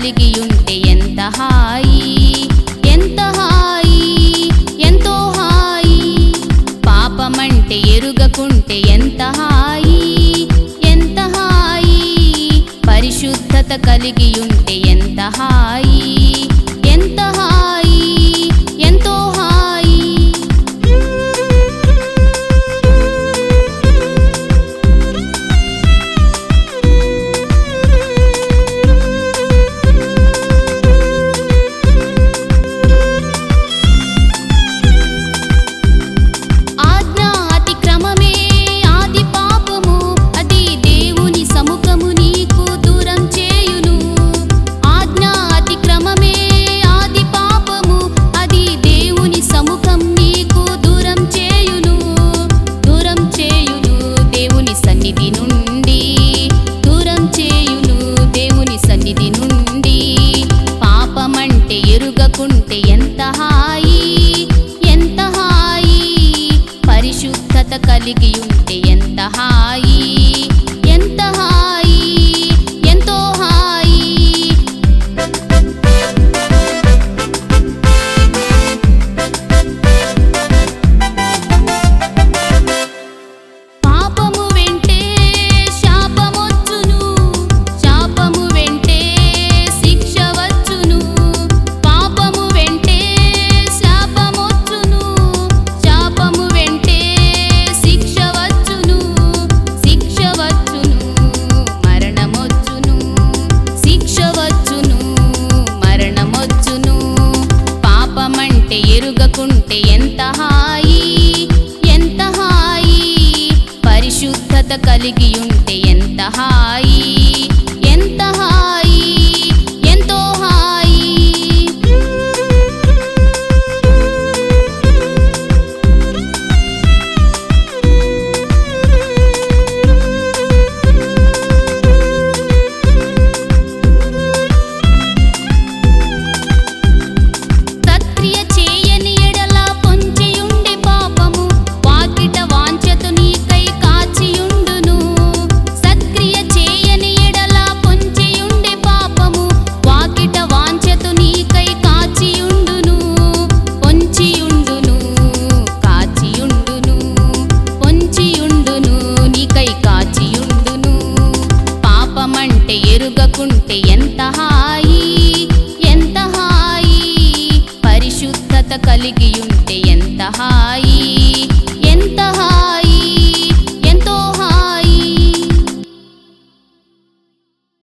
కలిగియుంటే ఎంత హాయి ఎంత హాయి ఎంతో హాయి పాపమంటే ఎరుగకుంటే ఎంత హాయి ఎంత హాయి పరిశుద్ధత కలిగియుంటే ఎంత హాయి ఎంత హాయి ఎంతో హాయి ఆజ్ఞా అతిక్రమమే ఆది పాపము అది దేవుని సముఖము నీకు దూరం చేయును ఆజ్ఞా అతిక్రమమే ఆది పాపము అది దేవుని సముఖం నీకు దూరం చేయును దూరం చేయును దేవుని సన్నిధి నుండి దూరం చేయును దేవుని సన్నిధి నుండి పాపమంటే ఎరుగకుంటే ఎంత హాయి ఎంత హాయి పరిశుద్ధత కలిగి ఉంటే ఎంత హాయి ఎంత హాయి ఎంతో హాయి పాపము వెంటే శాపమొచ్చును శాపము వెంటే శిక్ష వచ్చును పాపము వెంటే శాపమొచ్చును శాపము వెంటే శిక్ష వచ్చును శిక్ష వచ్చును మరణమొచ్చును శిక్ష వచ్చును మరణమొచ్చును పాపమంటే ఎరుగకుంటే ఎంత హాయి ఎంత హాయి పరిశుద్ధత కలిగి ఉంటే ఎంత హాయి ఎంత హాయి ఎంతో హాయి సత్క్రియ చేయని ఎడల పొంచియుండి పాపము వాకిట వాంఛతు నీకై కాచియుండును సత్క్రియ చేయని ఎడల పొంచియుండి పాపము వాకిట వాంఛతు నీకై కాచియుండును పొంచియుండును కాచియుండును పొంచియుండును నీకై కాచియుండును పాపమంటే ఎరుగకుంటే ఎంత హాయి ఎంత హాయి పరిశుద్ధత కలిగియుంటే